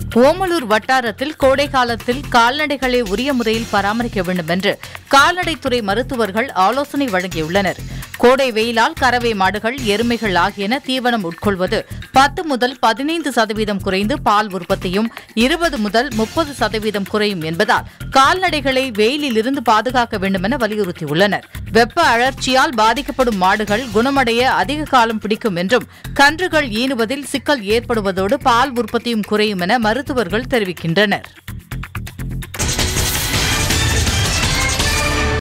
ஓமலூர் வட்டாரத்தில் கோடை காலத்தில் கால்நடைகளை உரிய முறையில் பராமரிக்க வேண்டும் என்று கால்நடைத்துறை மருத்துவர்கள் ஆலோசனை வழங்கியுள்ளனர் கோடை வெயிலால் கறவை மாடுகள் எருமைகள் ஆகியன தீவனம் உட்கொள்வது பத்து முதல் பதினைந்து சதவீதம் குறைந்து பால் உற்பத்தியும் இருபது முதல் முப்பது சதவீதம் குறையும் என்பதால் கால்நடைகளை வெயிலில் இருந்து பாதுகாக்க வேண்டும் என வலியுறுத்தியுள்ளனர் வெப்ப அழற்சியால் பாதிக்கப்படும் மாடுகள் குணமடைய அதிக காலம் பிடிக்கும் என்றும் கன்றுகள் ஈனுவதில் சிக்கல் ஏற்படுவதோடு பால் உற்பத்தியும் குறையும் என மருத்துவர்கள் தெரிவிக்கின்றனர்